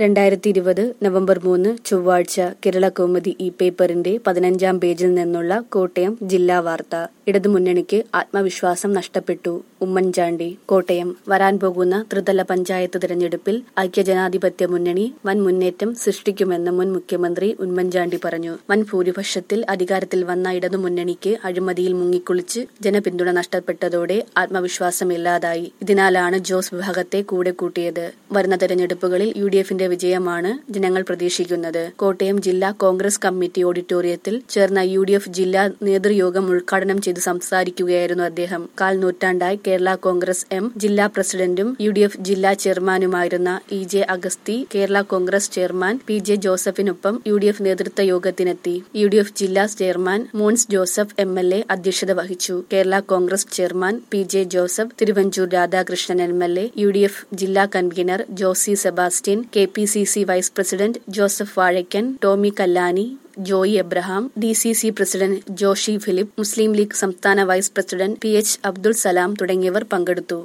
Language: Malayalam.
രണ്ടായിരത്തി ഇരുപത് നവംബർ മൂന്ന് ചൊവ്വാഴ്ച കേരള കൗമുദി ഈ പേപ്പറിന്റെ പതിനഞ്ചാം പേജിൽ നിന്നുള്ള കോട്ടയം ജില്ലാ വാർത്ത ഇടതുമുന്നണിക്ക് ആത്മവിശ്വാസം നഷ്ടപ്പെട്ടു ഉമ്മൻചാണ്ടി കോട്ടയം വരാൻ പോകുന്ന ത്രിതല പഞ്ചായത്ത് തിരഞ്ഞെടുപ്പിൽ ഐക്യജനാധിപത്യ മുന്നണി വൻ മുന്നേറ്റം സൃഷ്ടിക്കുമെന്ന് മുൻ മുഖ്യമന്ത്രി ഉമ്മൻചാണ്ടി പറഞ്ഞു വൻ ഭൂരിപക്ഷത്തിൽ അധികാരത്തിൽ വന്ന ഇടതുമുന്നണിക്ക് അഴിമതിയിൽ മുങ്ങിക്കുളിച്ച് ജനപിന്തുണ നഷ്ടപ്പെട്ടതോടെ ആത്മവിശ്വാസമില്ലാതായി ഇതിനാലാണ് ജോസ് വിഭാഗത്തെ കൂടെ കൂട്ടിയത് വരുന്ന തെരഞ്ഞെടുപ്പുകളിൽ യു ഡി എഫിന്റെ വിജയമാണ് ജനങ്ങൾ പ്രതീക്ഷിക്കുന്നത് കോട്ടയം ജില്ലാ കോൺഗ്രസ് കമ്മിറ്റി ഓഡിറ്റോറിയത്തിൽ ചേർന്ന യു ഡി എഫ് ജില്ലാ നേതൃയോഗം ഉദ്ഘാടനം ചെയ്ത് സംസാരിക്കുകയായിരുന്നു അദ്ദേഹം കാൽ നൂറ്റാണ്ടായി കേരള കോൺഗ്രസ് എം ജില്ലാ പ്രസിഡന്റും യു ഡി എഫ് ജില്ലാ ചെയർമാനുമായിരുന്ന E J Agasthi Kerala Congress chairman P J ജോസഫിനൊപ്പം യു ഡി എഫ് നേതൃത്വ യോഗത്തിനെത്തി യു ഡി എഫ് ജില്ലാ chairman Mons Joseph M L A അധ്യക്ഷത വഹിച്ചു Kerala Congress chairman P J Joseph Thiruvanchoor Radhakrishnan M L A U D F ജില്ലാ convener Josy Sebastian K P C C vice president Joseph Vazhakkan Tomy Kallani Joy Abraham D C C president Joshy Philip Muslim League സംസ്ഥാന vice president P H Abdul Salam തുടങ്ങിയവർ പങ്കെടുത്തു